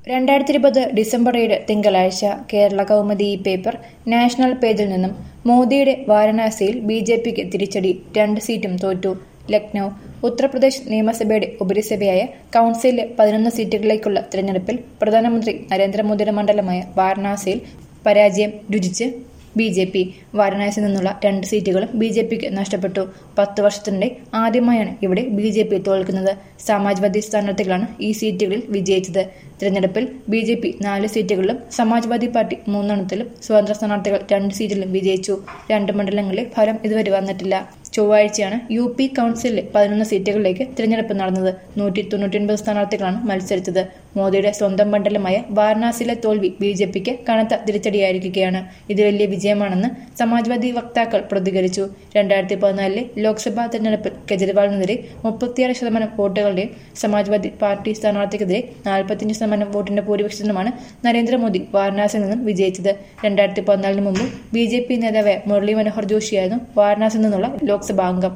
രണ്ടായിരത്തി ഇരുപത് ഡിസംബർ ഏഴ് തിങ്കളാഴ്ച കേരള കൗമുദി ഈ പേപ്പർ നാഷണൽ പേജിൽ നിന്നും മോദിയുടെ വാരണാസിയിൽ ബി ജെ പിക്ക് തിരിച്ചടി രണ്ട് സീറ്റും തോറ്റു ലക്നൌ ഉത്തർപ്രദേശ് നിയമസഭയുടെ ഉപരിസഭയായ കൌൺസിലിലെ പതിനൊന്ന് സീറ്റുകളിലേക്കുള്ള തിരഞ്ഞെടുപ്പിൽ പ്രധാനമന്ത്രി നരേന്ദ്രമോദിയുടെ മണ്ഡലമായ വാരണാസിയിൽ പരാജയം രുചിച്ച് ബി ജെ പി വാരണാസിയിൽ നിന്നുള്ള രണ്ട് സീറ്റുകളും ബി ജെ പിക്ക് നഷ്ടപ്പെട്ടു പത്ത് വർഷത്തിനിടെ ആദ്യമായാണ് ഇവിടെ ബി ജെ പി തോൽക്കുന്നത് സമാജ്വാദി സ്ഥാനാർത്ഥികളാണ് ഈ സീറ്റുകളിൽ വിജയിച്ചത് തിരഞ്ഞെടുപ്പിൽ ബി ജെ പി നാല് സീറ്റുകളിലും സമാജ്വാദി പാർട്ടി മൂന്നെണ്ണത്തിലും സ്വതന്ത്ര സ്ഥാനാർത്ഥികൾ രണ്ട് സീറ്റിലും വിജയിച്ചു രണ്ട് മണ്ഡലങ്ങളിലെ ഫലം ഇതുവരെ വന്നിട്ടില്ല ചൊവ്വാഴ്ചയാണ് യു പി കൌൺസിലിലെ പതിനൊന്ന് സീറ്റുകളിലേക്ക് തിരഞ്ഞെടുപ്പ് നടന്നത് നൂറ്റി തൊണ്ണൂറ്റിയൊൻപത് സ്ഥാനാർത്ഥികളാണ് മത്സരിച്ചത് മോദിയുടെ സ്വന്തം മണ്ഡലമായ വാരണാസിയിലെ തോൽവി ബി ജെ പിക്ക് കനത്ത തിരിച്ചടിയായിരിക്കുകയാണ് ഇത് വലിയ വിജയമാണെന്ന് സമാജ്വാദി വക്താക്കൾ പ്രതികരിച്ചു രണ്ടായിരത്തി പതിനാലിലെ ലോക്സഭാ തെരഞ്ഞെടുപ്പിൽ കെജ്രിവാളിനെതിരെ മുപ്പത്തിയാറ് ശതമാനം വോട്ടുകളുടെയും സമാജ്വാദി പാർട്ടി സ്ഥാനാർത്ഥിക്കെതിരെ നാൽപ്പത്തിയഞ്ച് ശതമാനം വോട്ടിന്റെ ഭൂരിപക്ഷത്തിനുമാണ് നരേന്ദ്രമോദി വാരണാസിയിൽ നിന്നും വിജയിച്ചത് രണ്ടായിരത്തി പതിനാലിന് മുമ്പ് ബി ജെ പി നേതാവായ മുരളി മനോഹർ ജോഷിയായിരുന്നു വാരണാസിയിൽ നിന്നുള്ള ലോക്സഭാ അംഗം